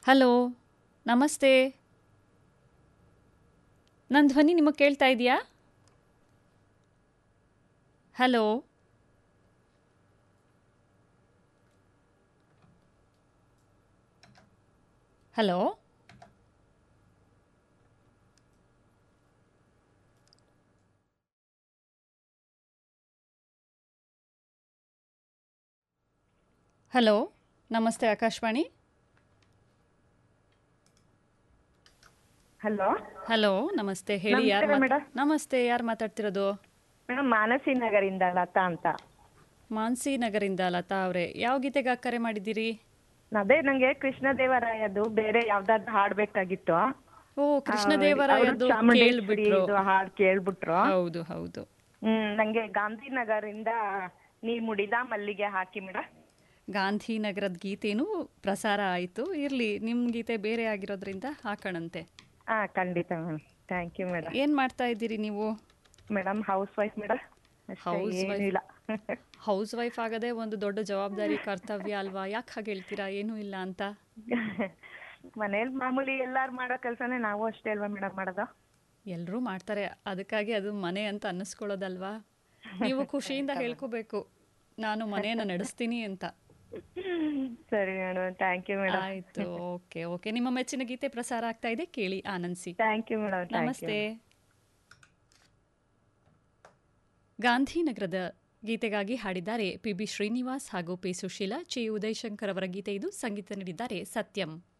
Hello ನಮಸ್ತೆ ನನ್ನ ಧ್ವನಿ ನಿಮಗೆ ಕೇಳ್ತಾ ಇದೆಯಾ ಹಲೋ ಹಲೋ ಹಲೋ ನಮಸ್ತೆ ಆಕಾಶವಾಣಿ ಹಲೋ ಹಲೋ ನಮಸ್ತೆ ಹೇಳಿ ಯಾರು ನಮಸ್ಕಾರ ಮೇಡಮ್. ನಮಸ್ತೆ ಯಾರು ಮಾತಾಡ್ತಿರೋದು ಮೇಡಮ್ ಮಾನಸಿ ನಗರಿಂದ ಲತಾ ಅಂತ ಮಾನ್ಸಿ ನಗರಿಂದ ಲತಾ ಅವರೇ ಯಾವ ಗೀತೆಗೆ ಕರೆ ಮಾಡಿದ್ದೀರಿ ಅದೇ ನಂಗೆ ಕೃಷ್ಣದೇವರಾಯದು ಬೇರೆ ಯಾವ್ದಾದ್ರು ಹಾಡ್ಬೇಕಾಗಿತ್ತು ಓ ಅವ್ರು ಕೃಷ್ಣದೇವರಾಯದ್ದು ಚಾಮುಂಡೇಶ್ವರಿ ಕೇಳ್ಬಿಟ್ರು ಇದು ಹಾಡ್ ಕೇಳ್ಬಿಟ್ರು ಹೌದು ಹೌದು ಹ್ಮ್ ನಂಗೆ ಗಾಂಧಿನಗರಿಂದ ನೀ ಮುಡಿದ ಮಲ್ಲಿಗೆ ಹಾಕಿ ಮೇಡಮ್ ಗಾಂಧಿನಗರದ ಗೀತೆನೂ ಪ್ರಸಾರ ಆಯಿತು ಇರಲಿ ನಿಮ್ಮ ಗೀತೆ ಬೇರೆ ಆಗಿರೋದ್ರಿಂದ ಹಾಕೋಣಂತೆ ಹಾ ಖಂಡಿತ ಮೇಡಮ್ ಥ್ಯಾಂಕ್ ಯು ಮೇಡಮ್ ಏನು ಮಾಡ್ತಾ ಇದ್ದೀರಿ ನೀವು madam house wife madam House wife. ಏನಿಲ್ಲ ಹೌಸ್ ವೈಫ್ ಆಗದೆ ಒಂದು ದೊಡ್ಡ ಜವಾಬ್ದಾರಿ ಕರ್ತವ್ಯ ಅಲ್ವಾ ಯಾಕೆ ಹಾಗೆ ಹೇಳ್ತೀರಾ ಏನೂ ಇಲ್ಲ ಅಂತ ಮನೇಲಿ ಮಾಮೂಲಿ ಎಲ್ಲಾರು ಮಾಡೋ ಕೆಲ್ಸನೇ ನಾವು ಅಷ್ಟೇ ಅಲ್ವಾ ಮೇಡಮ್ ಮಾಡೋದು ಎಲ್ಲರೂ ಮಾಡ್ತಾರೆ ಅದಕ್ಕಾಗಿ ಅದು ಮನೆ ಅಂತ ಅನ್ನಿಸ್ಕೊಳ್ಳೋದಲ್ವಾ ನೀವು ಖುಷಿಯಿಂದ ಹೇಳ್ಕೋಬೇಕು ನಾನು ಮನೆಯನ್ನು ನಡೆಸ್ತೀನಿ ಅಂತ ಸರಿ ಮೇಡಮ್ ಥ್ಯಾಂಕ್ ಯು ಮೇಡಮ್ ಆಯ್ತು ಓಕೆ ಓಕೆ ನಿಮ್ಮ ಮೆಚ್ಚಿನ ಗೀತೆ ಪ್ರಸಾರ ಆಗ್ತಾ ಇದೆ ಕೇಳಿ ಆನಂದಿಸಿ thank you madam thank you ನಮಸ್ತೆ ಗಾಂಧಿನಗರದ ಗೀತೆಗಾಗಿ ಹಾಡಿದ್ದಾರೆ ಪಿ ಬಿ ಶ್ರೀನಿವಾಸ್ ಹಾಗೂ ಪಿ ಸುಶೀಲಾ ಚಿ ಉದಯಶಂಕರ್ ಅವರ ಗೀತೆ ಇದು ಸಂಗೀತ ನೀಡಿದ್ದಾರೆ ಸತ್ಯಂ